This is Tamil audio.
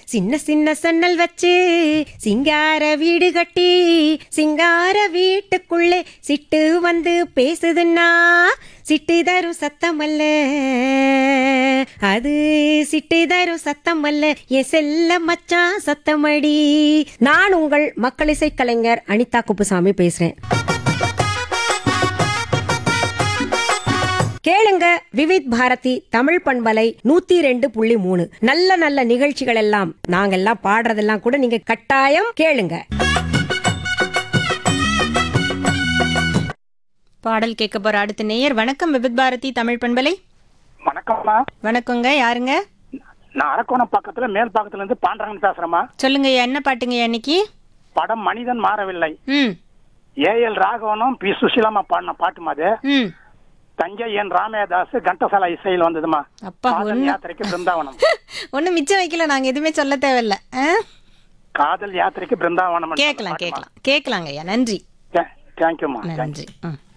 சின்ன சின்ன சன்னல் வச்சு சிங்கார வீடு கட்டி சிங்கார வீட்டுக்குள்ளே சிட்டு வந்து பேசுதுன்னா சிட்டு தரும் சத்தம் அல்ல அது சிட்டு தரும் சத்தம் அல்ல என் செல்ல மச்சான் சத்தமடி நான் உங்கள் மக்கள் இசை கலைஞர் அனிதா குப்புசாமி பேசுறேன் கேளுங்க விவித் பாரதி தமிழ் பண்பலை நூத்தி ரெண்டு புள்ளி மூணு நல்ல நல்ல நிகழ்ச்சிகள் எல்லாம் நாங்கெல்லாம் பாடுறதெல்லாம் கூட நீங்க கட்டாயம் கேளுங்க பாடல் கேட்க போற அடுத்த நேயர் வணக்கம் விபித் பாரதி தமிழ் பண்பலை வணக்கம்மா வணக்கங்க யாருங்க நான் அரக்கோணம் பக்கத்துல மேல் பக்கத்துல இருந்து பாண்டரங்கன் பேசுறேம்மா சொல்லுங்க என்ன பாட்டுங்க இன்னைக்கு படம் மனிதன் மாறவில்லை ம் ஏஎல் ராகவனும் பி சுஷீலாமா பாடின பாட்டுமா அது ம் தஞ்சை என் ராமேதாஸ் கண்டசாலா இசையில் வந்ததுமா அப்பா காதல் ஒண்ணு யாத்திரைக்கு பிருந்தாவனம் ஒண்ணு மிச்சம் வைக்கல நாங்க எதுவுமே சொல்ல தேவையில்ல ஆ? காதல் யாத்திரைக்கு பிருந்தாவனம் கேட்கலாம் கேட்கலாம் கேட்கலாங்க ஐயா நன்றி தேங்க்யூமா நன்றி ம்